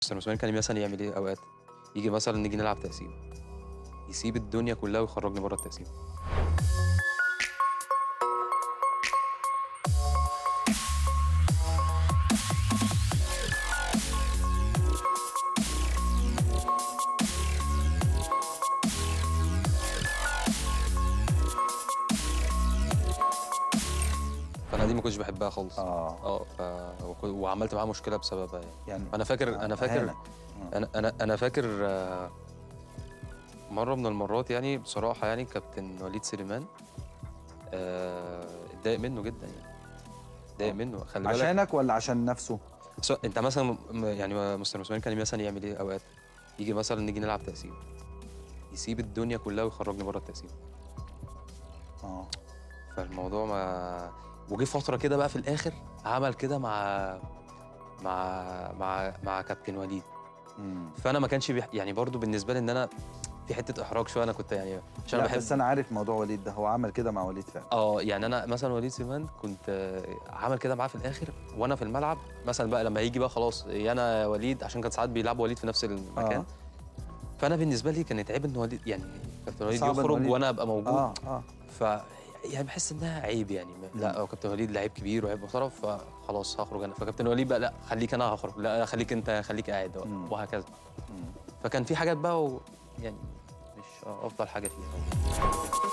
مستر موسيماني كان مثلا يعمل ايه اوقات يجي مثلا نيجي نلعب تقسيم يسيب الدنيا كلها ويخرجني بره التقسيم فانا دي ما كنتش بحبها خالص اه اه ف... وك- وعملت معاه مشكله بسببها يعني يعني انا فاكر انا فاكر أهانك. آه. انا انا انا فاكر آه، مره من المرات يعني بصراحه يعني كابتن وليد سليمان آه، اتضايق منه جدا يعني اتضايق آه. منه خلي بالك عشانك ولا عشان نفسه؟ سو- انت مثلا م- يعني مستر موسيماني كان مثلا يعمل ايه اوقات يجي مثلا نيجي نلعب تقسيم يسيب الدنيا كلها ويخرجني بره التقسيم اه فالموضوع ما وجه فتره كده بقى في الاخر عمل كده مع مع مع مع كابتن وليد مم. فانا ما كانش بيح... يعني برضو بالنسبه لي ان انا في حته احراج شويه انا كنت يعني عشان انا لا بحب بس انا عارف موضوع وليد ده هو عمل كده مع وليد فعلا اه يعني انا مثلا وليد سليمان كنت آه، عمل كده معاه في الاخر وانا في الملعب مثلا بقى لما يجي بقى خلاص يا انا يا وليد عشان كان ساعات بيلعب وليد في نفس المكان آه. فانا بالنسبه لي كانت عيب ان وليد يعني كابتن وليد صعب إن يخرج وليد- وانا ابقى موجود اه اه ف يعني بحس انها عيب يعني لا هو كابتن وليد لعيب كبير وعيب محترم فخلاص هخرج انا فكابتن وليد بقى لا خليك انا هخرج لا خليك انت خليك قاعد مم. وهكذا مم. فكان في حاجات بقى و... يعني مش افضل حاجه فيها